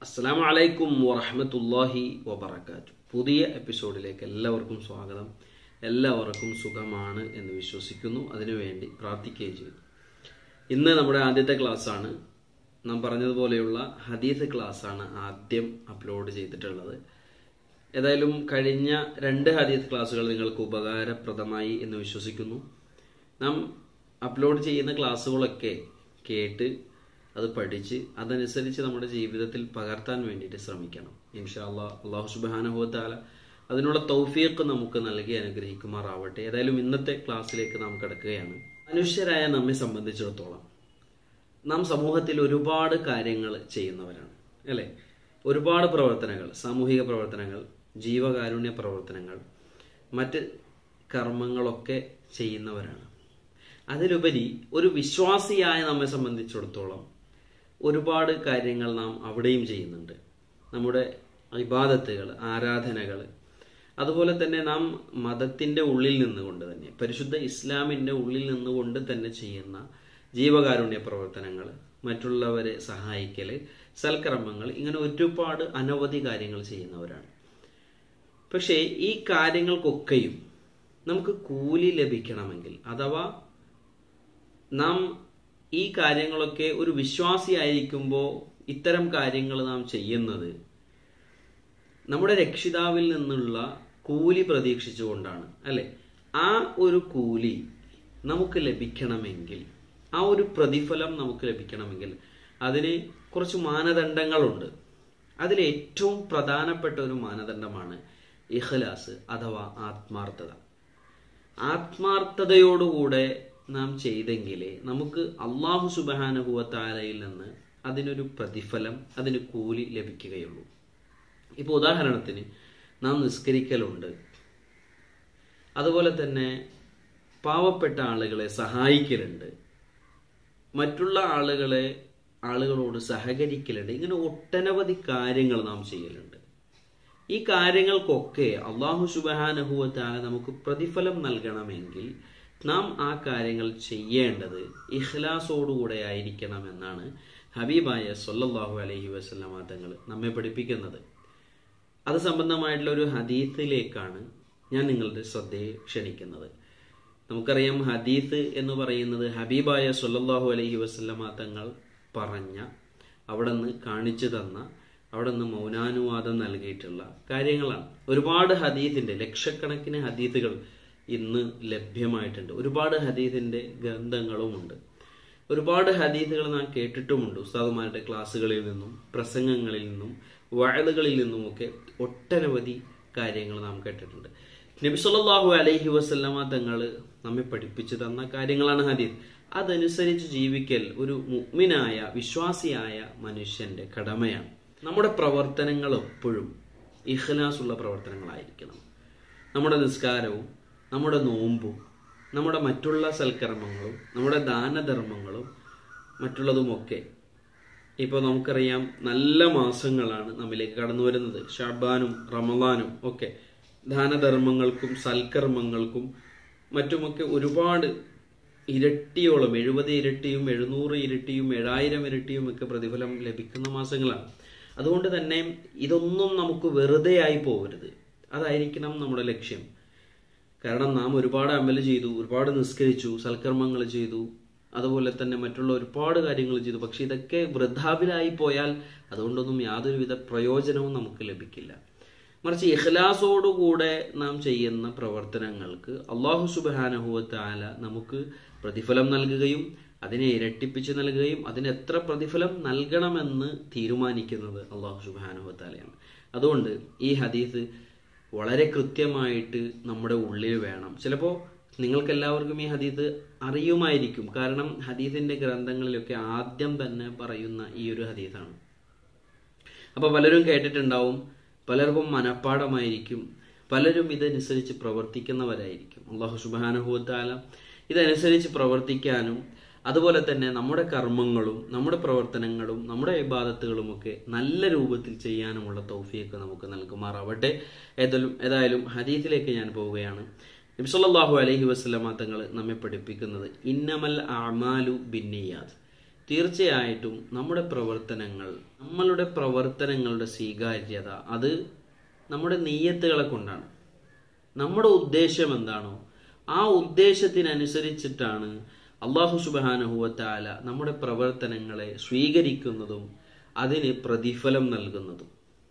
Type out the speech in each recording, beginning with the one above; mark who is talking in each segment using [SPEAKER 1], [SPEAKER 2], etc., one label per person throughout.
[SPEAKER 1] അസ്സലാമു അലൈക്കും വറഹമത്തല്ലാഹി വബർക്കാറ്റു പുതിയ എപ്പിസോഡിലേക്ക് എല്ലാവർക്കും സ്വാഗതം എല്ലാവർക്കും സുഖമാണ് എന്ന് വിശ്വസിക്കുന്നു അതിനുവേണ്ടി പ്രാർത്ഥിക്കുകയും ചെയ്യുന്നു ഇന്ന് നമ്മുടെ ആദ്യത്തെ ക്ലാസ്സാണ് നാം പറഞ്ഞതുപോലെയുള്ള ഹദീസ് ക്ലാസ്സാണ് ആദ്യം അപ്ലോഡ് ചെയ്തിട്ടുള്ളത് ഏതായാലും കഴിഞ്ഞ രണ്ട് ഹദീസ് ക്ലാസ്സുകൾ നിങ്ങൾക്ക് ഉപകാരപ്രദമായി എന്ന് വിശ്വസിക്കുന്നു നാം അപ്ലോഡ് ചെയ്യുന്ന ക്ലാസ്സുകളൊക്കെ കേട്ട് അത് പഠിച്ച് അതനുസരിച്ച് നമ്മുടെ ജീവിതത്തിൽ പകർത്താൻ വേണ്ടിയിട്ട് ശ്രമിക്കണം ഇൻഷാ അള്ളാ അള്ളാഹു സുബാനുഭവത്താല അതിനുള്ള തൗഫീഖ് നമുക്ക് നൽകി അനുഗ്രഹിക്കുമാറാവട്ടെ ഏതായാലും ഇന്നത്തെ ക്ലാസ്സിലേക്ക് നാം കിടക്കുകയാണ് മനുഷ്യരായ നമ്മെ സംബന്ധിച്ചിടത്തോളം നാം സമൂഹത്തിൽ ഒരുപാട് കാര്യങ്ങൾ ചെയ്യുന്നവരാണ് അല്ലേ ഒരുപാട് പ്രവർത്തനങ്ങൾ സാമൂഹിക പ്രവർത്തനങ്ങൾ ജീവകാരുണ്യ പ്രവർത്തനങ്ങൾ മറ്റ് കർമ്മങ്ങളൊക്കെ ചെയ്യുന്നവരാണ് അതിലുപരി ഒരു വിശ്വാസിയായ നമ്മെ സംബന്ധിച്ചിടത്തോളം ഒരുപാട് കാര്യങ്ങൾ നാം അവിടെയും ചെയ്യുന്നുണ്ട് നമ്മുടെ ഇബാദത്തുകൾ ആരാധനകൾ അതുപോലെ തന്നെ നാം മതത്തിൻ്റെ ഉള്ളിൽ നിന്നുകൊണ്ട് തന്നെ പരിശുദ്ധ ഇസ്ലാമിൻ്റെ ഉള്ളിൽ നിന്നുകൊണ്ട് തന്നെ ചെയ്യുന്ന ജീവകാരുണ്യ പ്രവർത്തനങ്ങൾ മറ്റുള്ളവരെ സഹായിക്കൽ സൽക്കർമ്മങ്ങൾ ഇങ്ങനെ ഒരുപാട് അനവധി കാര്യങ്ങൾ ചെയ്യുന്നവരാണ് പക്ഷേ ഈ കാര്യങ്ങൾക്കൊക്കെയും നമുക്ക് കൂലി ലഭിക്കണമെങ്കിൽ അഥവാ നാം ഈ കാര്യങ്ങളൊക്കെ ഒരു വിശ്വാസിയായിരിക്കുമ്പോൾ ഇത്തരം കാര്യങ്ങൾ നാം ചെയ്യുന്നത് നമ്മുടെ രക്ഷിതാവിൽ നിന്നുള്ള കൂലി പ്രതീക്ഷിച്ചുകൊണ്ടാണ് അല്ലെ ആ ഒരു കൂലി നമുക്ക് ലഭിക്കണമെങ്കിൽ ആ ഒരു പ്രതിഫലം നമുക്ക് ലഭിക്കണമെങ്കിൽ അതിന് കുറച്ച് മാനദണ്ഡങ്ങളുണ്ട് അതിൽ ഏറ്റവും പ്രധാനപ്പെട്ട ഒരു മാനദണ്ഡമാണ് ഇഖ്ലാസ് അഥവാ ആത്മാർത്ഥത ആത്മാർത്ഥതയോടുകൂടെ നാം ചെയ്തെങ്കിലേ നമുക്ക് അള്ളാഹു സുബാനുഭവത്താലയിൽ നിന്ന് അതിനൊരു പ്രതിഫലം അതിന് കൂലി ലഭിക്കുകയുള്ളൂ ഇപ്പോൾ ഉദാഹരണത്തിന് നാം നിസ്കരിക്കലുണ്ട് അതുപോലെ തന്നെ പാവപ്പെട്ട ആളുകളെ സഹായിക്കലുണ്ട് മറ്റുള്ള ആളുകളെ ആളുകളോട് സഹകരിക്കലുണ്ട് ഇങ്ങനെ ഒട്ടനവധി കാര്യങ്ങൾ നാം ചെയ്യലുണ്ട് ഈ കാര്യങ്ങൾക്കൊക്കെ അള്ളാഹു സുബാനുഭവത്താല നമുക്ക് പ്രതിഫലം നൽകണമെങ്കിൽ നാം ആ കാര്യങ്ങൾ ചെയ്യേണ്ടത് ഇഖ്ലാസോടുകൂടെ ആയിരിക്കണം എന്നാണ് ഹബീബായ സൊല്ലാഹു അലഹി വസ്ലാമ തങ്ങൾ നമ്മെ പഠിപ്പിക്കുന്നത് അത് സംബന്ധമായിട്ടുള്ള ഒരു ഹദീസിലേക്കാണ് ഞാൻ നിങ്ങളുടെ ശ്രദ്ധയെ ക്ഷണിക്കുന്നത് നമുക്കറിയാം ഹദീസ് എന്ന് പറയുന്നത് ഹബീബായ സൊല്ലാഹു അലഹി വസ്ലമ തങ്ങൾ പറഞ്ഞ അവിടെ നിന്ന് കാണിച്ചു തന്ന അവിടെ നിന്ന് മൗനാനുവാദം നൽകിയിട്ടുള്ള കാര്യങ്ങളാണ് ഒരുപാട് ഹദീസിന്റെ ലക്ഷക്കണക്കിന് ഹദീസുകൾ ഇന്ന് ലഭ്യമായിട്ടുണ്ട് ഒരുപാട് ഹദീസിന്റെ ഗ്രന്ഥങ്ങളുമുണ്ട് ഒരുപാട് ഹദീസുകൾ നാം കേട്ടിട്ടുമുണ്ട് ഉസ്താദുമാരുടെ ക്ലാസ്സുകളിൽ നിന്നും പ്രസംഗങ്ങളിൽ നിന്നും വഴലുകളിൽ നിന്നുമൊക്കെ ഒട്ടനവധി കാര്യങ്ങൾ നാം കേട്ടിട്ടുണ്ട് നബി സല്ലല്ലാഹു അലൈഹി വസല്ലമ തങ്ങൾ നമ്മെ പഠിപ്പിച്ചു തന്ന കാര്യങ്ങളാണ് ഹദീസ് അതനുസരിച്ച് ജീവിക്കൽ ഒരു മുഗ്മിനായ വിശ്വാസിയായ മനുഷ്യന്റെ കടമയാണ് നമ്മുടെ പ്രവർത്തനങ്ങൾ എപ്പോഴും ഇഖ്ലാസുള്ള പ്രവർത്തനങ്ങളായിരിക്കണം നമ്മുടെ നിസ്കാരവും നമ്മുടെ നോമ്പും നമ്മുടെ മറ്റുള്ള സൽക്കർമ്മങ്ങളും നമ്മുടെ ദാനധർമ്മങ്ങളും മറ്റുള്ളതുമൊക്കെ ഇപ്പോൾ നമുക്കറിയാം നല്ല മാസങ്ങളാണ് നമ്മിലേക്ക് കടന്നു വരുന്നത് ഷാബാനും റമദാനും ഒക്കെ ദാനധർമ്മങ്ങൾക്കും സൽക്കർമ്മങ്ങൾക്കും മറ്റുമൊക്കെ ഒരുപാട് ഇരട്ടിയോളം എഴുപത് ഇരട്ടിയും എഴുന്നൂറ് ഇരട്ടിയും ഏഴായിരം ഇരട്ടിയും ഒക്കെ പ്രതിഫലം ലഭിക്കുന്ന മാസങ്ങളാണ് അതുകൊണ്ട് തന്നെ ഇതൊന്നും നമുക്ക് വെറുതെ ആയി പോകരുത് അതായിരിക്കണം നമ്മുടെ ലക്ഷ്യം കാരണം നാം ഒരുപാട് അമൽ ചെയ്തു ഒരുപാട് നിസ്കരിച്ചു സൽക്കർമ്മങ്ങൾ ചെയ്തു അതുപോലെ തന്നെ മറ്റുള്ള ഒരുപാട് കാര്യങ്ങൾ ചെയ്തു പക്ഷെ ഇതൊക്കെ വൃദ്ധാവിലായി പോയാൽ അതുകൊണ്ടൊന്നും യാതൊരുവിധ പ്രയോജനവും നമുക്ക് ലഭിക്കില്ല മറിച്ച് ഇഖ്ലാസോടുകൂടെ നാം ചെയ്യുന്ന പ്രവർത്തനങ്ങൾക്ക് അള്ളാഹു സുബാനഹുവത്താല നമുക്ക് പ്രതിഫലം നൽകുകയും അതിനെ ഇരട്ടിപ്പിച്ച് നൽകുകയും അതിന് എത്ര പ്രതിഫലം നൽകണമെന്ന് തീരുമാനിക്കുന്നത് അള്ളാഹു സുബാനുഭത്താലയാണ് അതുകൊണ്ട് ഈ ഹദീസ് വളരെ കൃത്യമായിട്ട് നമ്മുടെ ഉള്ളിൽ വേണം ചിലപ്പോൾ നിങ്ങൾക്ക് എല്ലാവർക്കും ഈ ഹദീസ് അറിയുമായിരിക്കും കാരണം ഹദീസിന്റെ ഗ്രന്ഥങ്ങളിലൊക്കെ ആദ്യം തന്നെ പറയുന്ന ഈ ഒരു ഹദീസാണ് അപ്പൊ പലരും കേട്ടിട്ടുണ്ടാവും പലർക്കും മനഃപ്പാടമായിരിക്കും പലരും ഇതനുസരിച്ച് പ്രവർത്തിക്കുന്നവരായിരിക്കും അള്ളാഹു സുബാനുഭവത്താല ഇതനുസരിച്ച് പ്രവർത്തിക്കാനും അതുപോലെ തന്നെ നമ്മുടെ കർമ്മങ്ങളും നമ്മുടെ പ്രവർത്തനങ്ങളും നമ്മുടെ ഇബാദത്തുകളും ഒക്കെ നല്ല രൂപത്തിൽ ചെയ്യാനുമുള്ള തൗഫിയൊക്കെ നമുക്ക് നൽകുമാറാവട്ടെ ഏതായാലും ഏതായാലും ഹദീസിലേക്ക് ഞാൻ പോവുകയാണ് നബ്സല്ലാഹു അലഹി വസ്ലമ തങ്ങൾ നമ്മെ പഠിപ്പിക്കുന്നത് ഇന്നമൽ അമാലു ബിന്നിയാദ് തീർച്ചയായിട്ടും നമ്മുടെ പ്രവർത്തനങ്ങൾ നമ്മളുടെ പ്രവർത്തനങ്ങളുടെ സ്വീകാര്യത അത് നമ്മുടെ നെയ്യത്തുകളെ കൊണ്ടാണ് നമ്മുടെ ഉദ്ദേശം എന്താണോ ആ ഉദ്ദേശത്തിനനുസരിച്ചിട്ടാണ് അള്ളാഹു സുബാനഹുവത്താല നമ്മുടെ പ്രവർത്തനങ്ങളെ സ്വീകരിക്കുന്നതും അതിന് പ്രതിഫലം നൽകുന്നതും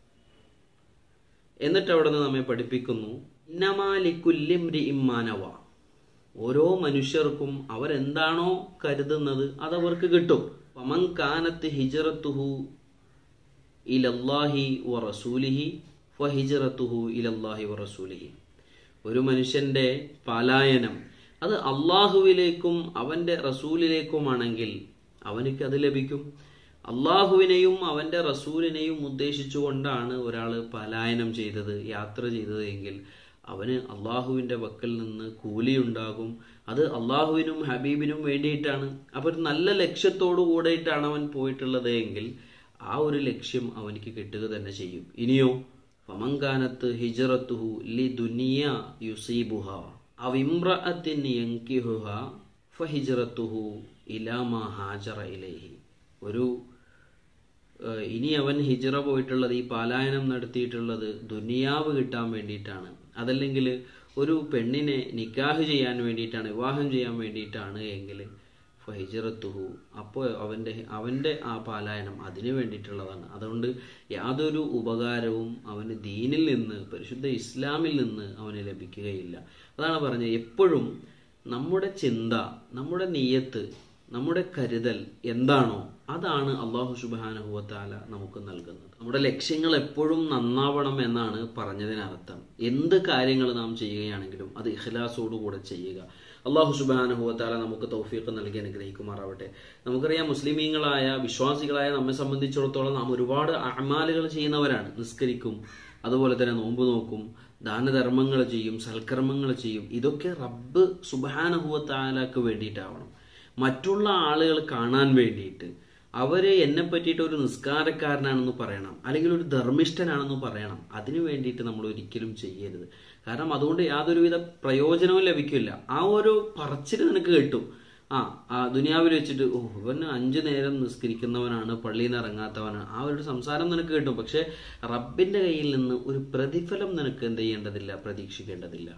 [SPEAKER 1] എന്നിട്ട് അവിടെ നിന്ന് നമ്മെ പഠിപ്പിക്കുന്നു ഇന്നമാലിക്കുല്ലിംരി ഇമ്മാനവ ഓരോ മനുഷ്യർക്കും അവരെന്താണോ കരുതുന്നത് അതവർക്ക് കിട്ടും പമൻ കാനത്ത് ഹിജറത്തുഹു ഇലല്ലാഹി വ റസൂലിഹി ഫ ഹിജറത്തുഹു ഇലല്ലാഹി വ റസൂലിഹി ഒരു മനുഷ്യന്റെ പലായനം അത് അള്ളാഹുവിലേക്കും അവന്റെ റസൂലിലേക്കുമാണെങ്കിൽ അവനിക്ക് അത് ലഭിക്കും അള്ളാഹുവിനെയും അവന്റെ റസൂലിനെയും ഉദ്ദേശിച്ചുകൊണ്ടാണ് ഒരാൾ പലായനം ചെയ്തത് യാത്ര ചെയ്തത് എങ്കിൽ അവന് അള്ളാഹുവിന്റെ വക്കൽ നിന്ന് കൂലിയുണ്ടാകും അത് അള്ളാഹുവിനും ഹബീബിനും വേണ്ടിയിട്ടാണ് അപ്പൊ ഒരു നല്ല ലക്ഷ്യത്തോടു കൂടെയിട്ടാണ് അവൻ പോയിട്ടുള്ളത് എങ്കിൽ ആ ഒരു ലക്ഷ്യം അവനിക്ക് കിട്ടുക തന്നെ ചെയ്യും ഇനിയോ ഫമങ്കാനത്ത് ഹിജറത്തുഹു ലി ദുനിയ യുസീബുഹ അവിമ്രഅത്തിൻ യങ്കിഹുഹ ഫഹിജറത്തുഹു ഇലാമാ ഹാജറ ഇലൈഹി ഒരു ഏഹ്, ഇനി അവൻ ഹിജറ പോയിട്ടുള്ളത് ഈ പാലായനം നടത്തിയിട്ടുള്ളത് ദുനിയാവ് കിട്ടാൻ വേണ്ടിയിട്ടാണ് അതല്ലെങ്കിൽ ഒരു പെണ്ണിനെ നിക്കാഹ് ചെയ്യാൻ വേണ്ടിയിട്ടാണ് വിവാഹം ചെയ്യാൻ വേണ്ടിയിട്ടാണ് എങ്കിൽ ഫഹിജറത്തുഹു അപ്പോൾ അവൻ്റെ അവൻ്റെ ആ പാലായനം അതിനു വേണ്ടിയിട്ടുള്ളതാണ് അതുകൊണ്ട് യാതൊരു ഉപകാരവും അവന് ദീനിൽ നിന്ന് പരിശുദ്ധ ഇസ്ലാമിൽ നിന്ന് അവന് ലഭിക്കുകയില്ല അതാണ് പറഞ്ഞത് എപ്പോഴും നമ്മുടെ ചിന്ത നമ്മുടെ നീയത്ത് നമ്മുടെ കരുതൽ എന്താണോ അതാണ് അള്ളാഹു സുബാനുഭവത്താല നമുക്ക് നൽകുന്നത് നമ്മുടെ ലക്ഷ്യങ്ങൾ എപ്പോഴും നന്നാവണം എന്നാണ് പറഞ്ഞതിനർത്ഥം എന്ത് കാര്യങ്ങൾ നാം ചെയ്യുകയാണെങ്കിലും അത് ഇഖ്ലാസോടുകൂടെ ചെയ്യുക അള്ളാഹു സുബാനുഭവത്താല നമുക്ക് തൗഫീഖ് നൽകി അനുഗ്രഹിക്കുമാറാവട്ടെ നമുക്കറിയാം മുസ്ലിമീങ്ങളായ വിശ്വാസികളായ നമ്മെ സംബന്ധിച്ചിടത്തോളം നാം ഒരുപാട് അമാലുകൾ ചെയ്യുന്നവരാണ് നിസ്കരിക്കും അതുപോലെ തന്നെ നോമ്പ് നോക്കും ദാനധർമ്മങ്ങൾ ചെയ്യും സൽക്കർമ്മങ്ങൾ ചെയ്യും ഇതൊക്കെ റബ്ബ് സുബാനുഭവത്താലക്ക് വേണ്ടിയിട്ടാവണം മറ്റുള്ള ആളുകൾ കാണാൻ വേണ്ടിയിട്ട് അവര് എന്നെ പറ്റിയിട്ട് ഒരു നിസ്കാരക്കാരനാണെന്ന് പറയണം അല്ലെങ്കിൽ ഒരു ധർമ്മിഷ്ഠനാണെന്ന് പറയണം അതിനു വേണ്ടിയിട്ട് നമ്മൾ ഒരിക്കലും ചെയ്യരുത് കാരണം അതുകൊണ്ട് യാതൊരുവിധ പ്രയോജനവും ലഭിക്കില്ല ആ ഒരു പറച്ചിൽ നിനക്ക് കിട്ടും ആ ആ ദുനിയാവിൽ വെച്ചിട്ട് ഓ ഇവന് അഞ്ചു നേരം നിസ്കരിക്കുന്നവനാണ് പള്ളിയിൽ നിന്ന് ഇറങ്ങാത്തവനാണ് ആ ഒരു സംസാരം നിനക്ക് കിട്ടും പക്ഷെ റബ്ബിന്റെ കയ്യിൽ നിന്ന് ഒരു പ്രതിഫലം നിനക്ക് എന്ത് ചെയ്യേണ്ടതില്ല പ്രതീക്ഷിക്കേണ്ടതില്ല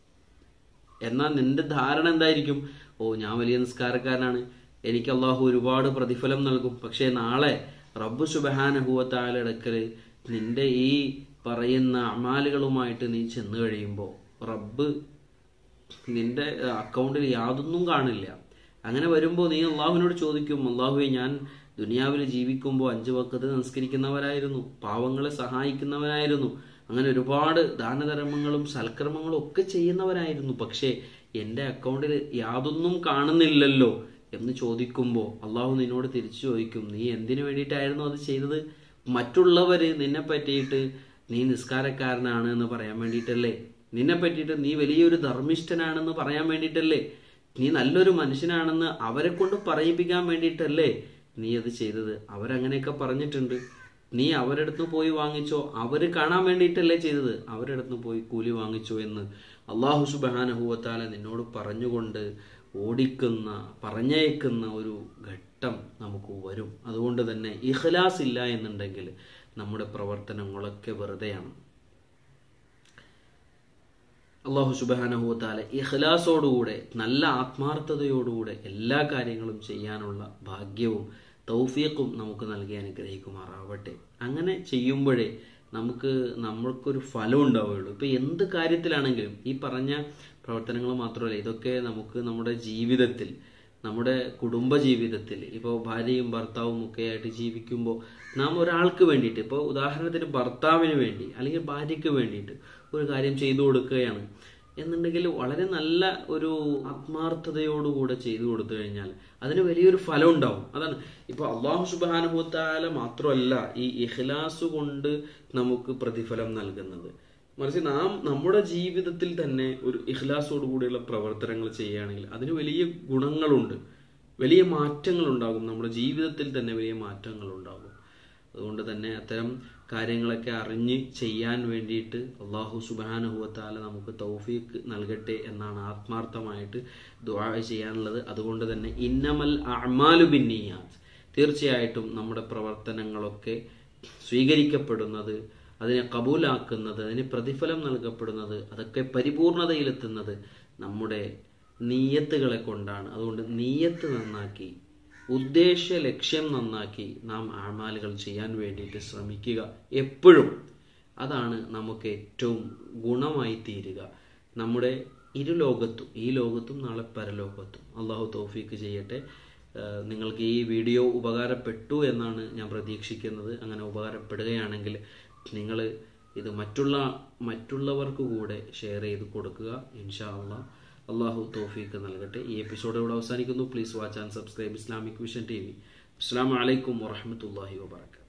[SPEAKER 1] എന്നാൽ നിന്റെ ധാരണ എന്തായിരിക്കും ഓ ഞാൻ വലിയ നിസ്കാരക്കാരനാണ് എനിക്ക് അള്ളാഹു ഒരുപാട് പ്രതിഫലം നൽകും പക്ഷേ നാളെ റബ്ബു സുബഹാനഹുവത്തായ അടുക്കല് നിന്റെ ഈ പറയുന്ന അമാലുകളുമായിട്ട് നീ ചെന്ന് കഴിയുമ്പോൾ റബ്ബ് നിന്റെ അക്കൗണ്ടിൽ യാതൊന്നും കാണില്ല അങ്ങനെ വരുമ്പോൾ നീ അള്ളാഹുവിനോട് ചോദിക്കും അള്ളാഹുവെ ഞാൻ ദുനിയാവിൽ ജീവിക്കുമ്പോൾ അഞ്ചു വക്കത്ത് നിസ്കരിക്കുന്നവരായിരുന്നു പാവങ്ങളെ സഹായിക്കുന്നവരായിരുന്നു അങ്ങനെ ഒരുപാട് ദാനധർമ്മങ്ങളും സൽക്കർമ്മങ്ങളും ഒക്കെ ചെയ്യുന്നവരായിരുന്നു പക്ഷേ എൻ്റെ അക്കൗണ്ടിൽ യാതൊന്നും കാണുന്നില്ലല്ലോ എന്ന് ചോദിക്കുമ്പോൾ അള്ളാഹു നിന്നോട് തിരിച്ചു ചോദിക്കും നീ എന്തിനു വേണ്ടിയിട്ടായിരുന്നു അത് ചെയ്തത് മറ്റുള്ളവര് നിന്നെ പറ്റിയിട്ട് നീ നിസ്കാരക്കാരനാണ് എന്ന് പറയാൻ വേണ്ടിയിട്ടല്ലേ നിന്നെ പറ്റിയിട്ട് നീ വലിയൊരു ധർമ്മിഷ്ഠനാണെന്ന് പറയാൻ വേണ്ടിയിട്ടല്ലേ നീ നല്ലൊരു മനുഷ്യനാണെന്ന് അവരെ കൊണ്ട് പറയിപ്പിക്കാൻ വേണ്ടിയിട്ടല്ലേ നീ അത് ചെയ്തത് അവരങ്ങനെയൊക്കെ പറഞ്ഞിട്ടുണ്ട് നീ അവരടുത്ത് പോയി വാങ്ങിച്ചോ അവര് കാണാൻ വേണ്ടിയിട്ടല്ലേ ചെയ്തത് അവരടുത്ത് പോയി കൂലി വാങ്ങിച്ചോ എന്ന് അള്ളാഹു സുബാനഹുവത്താല നിന്നോട് പറഞ്ഞുകൊണ്ട് ഓടിക്കുന്ന പറഞ്ഞയക്കുന്ന ഒരു ഘട്ടം നമുക്ക് വരും അതുകൊണ്ട് തന്നെ ഇഖ്ലാസ് ഇല്ല എന്നുണ്ടെങ്കിൽ നമ്മുടെ പ്രവർത്തനങ്ങളൊക്കെ വെറുതെയാണ് അള്ളാഹു സുബാനഹുത്താല ഇഖ്ലാസോടുകൂടെ നല്ല ആത്മാർത്ഥതയോടുകൂടെ എല്ലാ കാര്യങ്ങളും ചെയ്യാനുള്ള ഭാഗ്യവും തൗഫീഖും നമുക്ക് നൽകി അനുഗ്രഹിക്കുമാറാവട്ടെ അങ്ങനെ ചെയ്യുമ്പോഴേ നമുക്ക് നമ്മൾക്കൊരു ഫലം ഉണ്ടാവുകയുള്ളൂ ഇപ്പൊ എന്ത് കാര്യത്തിലാണെങ്കിലും ഈ പറഞ്ഞ പ്രവർത്തനങ്ങൾ മാത്രമല്ല ഇതൊക്കെ നമുക്ക് നമ്മുടെ ജീവിതത്തിൽ നമ്മുടെ കുടുംബ ജീവിതത്തിൽ ഇപ്പോൾ ഭാര്യയും ഭർത്താവും ഒക്കെ ആയിട്ട് ജീവിക്കുമ്പോൾ നാം ഒരാൾക്ക് വേണ്ടിയിട്ട് ഇപ്പോൾ ഉദാഹരണത്തിന് ഭർത്താവിന് വേണ്ടി അല്ലെങ്കിൽ ഭാര്യയ്ക്ക് വേണ്ടിയിട്ട് ഒരു കാര്യം ചെയ്തു കൊടുക്കുകയാണ് എന്നുണ്ടെങ്കിൽ വളരെ നല്ല ഒരു ആത്മാർത്ഥതയോടുകൂടെ ചെയ്തു കൊടുത്തു കഴിഞ്ഞാൽ അതിന് വലിയൊരു ഫലം ഉണ്ടാവും അതാണ് ഇപ്പൊ അള്ളാഹു സുബാനുഭവത്താല മാത്രമല്ല ഈ ഇഖ്ലാസ് കൊണ്ട് നമുക്ക് പ്രതിഫലം നൽകുന്നത് മറിച്ച് നാം നമ്മുടെ ജീവിതത്തിൽ തന്നെ ഒരു ഇഖ്ലാസോട് കൂടിയുള്ള പ്രവർത്തനങ്ങൾ ചെയ്യുകയാണെങ്കിൽ അതിന് വലിയ ഗുണങ്ങളുണ്ട് വലിയ മാറ്റങ്ങൾ ഉണ്ടാകും നമ്മുടെ ജീവിതത്തിൽ തന്നെ വലിയ മാറ്റങ്ങൾ ഉണ്ടാകും അതുകൊണ്ട് തന്നെ അത്തരം കാര്യങ്ങളൊക്കെ അറിഞ്ഞ് ചെയ്യാൻ വേണ്ടിയിട്ട് അള്ളാഹു സുബാനുഭവത്താല നമുക്ക് തൗഫീഖ് നൽകട്ടെ എന്നാണ് ആത്മാർത്ഥമായിട്ട് ദുആ ചെയ്യാനുള്ളത് അതുകൊണ്ട് തന്നെ ഇന്നമൽ അമാലു ബിന്നിയാത്ത് തീർച്ചയായിട്ടും നമ്മുടെ പ്രവർത്തനങ്ങളൊക്കെ സ്വീകരിക്കപ്പെടുന്നത് അതിനെ കബൂലാക്കുന്നത് അതിന് പ്രതിഫലം നൽകപ്പെടുന്നത് അതൊക്കെ പരിപൂർണതയിലെത്തുന്നത് നമ്മുടെ നീയത്തുകളെ കൊണ്ടാണ് അതുകൊണ്ട് നീയത്ത് നന്നാക്കി ഉദ്ദേശ ലക്ഷ്യം നന്നാക്കി നാം ആമാലുകൾ ചെയ്യാൻ വേണ്ടിയിട്ട് ശ്രമിക്കുക എപ്പോഴും അതാണ് നമുക്ക് ഏറ്റവും ഗുണമായി തീരുക നമ്മുടെ ഇരുലോകത്തും ഈ ലോകത്തും നാളെ പരലോകത്തും അള്ളാഹു തൗഫീക്ക് ചെയ്യട്ടെ ഏഹ് നിങ്ങൾക്ക് ഈ വീഡിയോ ഉപകാരപ്പെട്ടു എന്നാണ് ഞാൻ പ്രതീക്ഷിക്കുന്നത് അങ്ങനെ ഉപകാരപ്പെടുകയാണെങ്കിൽ നിങ്ങൾ ഇത് മറ്റുള്ള മറ്റുള്ളവർക്ക് കൂടെ ഷെയർ ചെയ്ത് കൊടുക്കുക ഇൻഷാ അള്ളാഹ് അള്ളാഹു തോഫീക്ക് നൽകട്ടെ ഈ എപ്പിസോഡ് ഇവിടെ അവസാനിക്കുന്നു please watch and subscribe Islamic vision T V അസ്സാം വലൈക്കും വാഹമത്തല്ലാഹി വാബർക്കാത്തു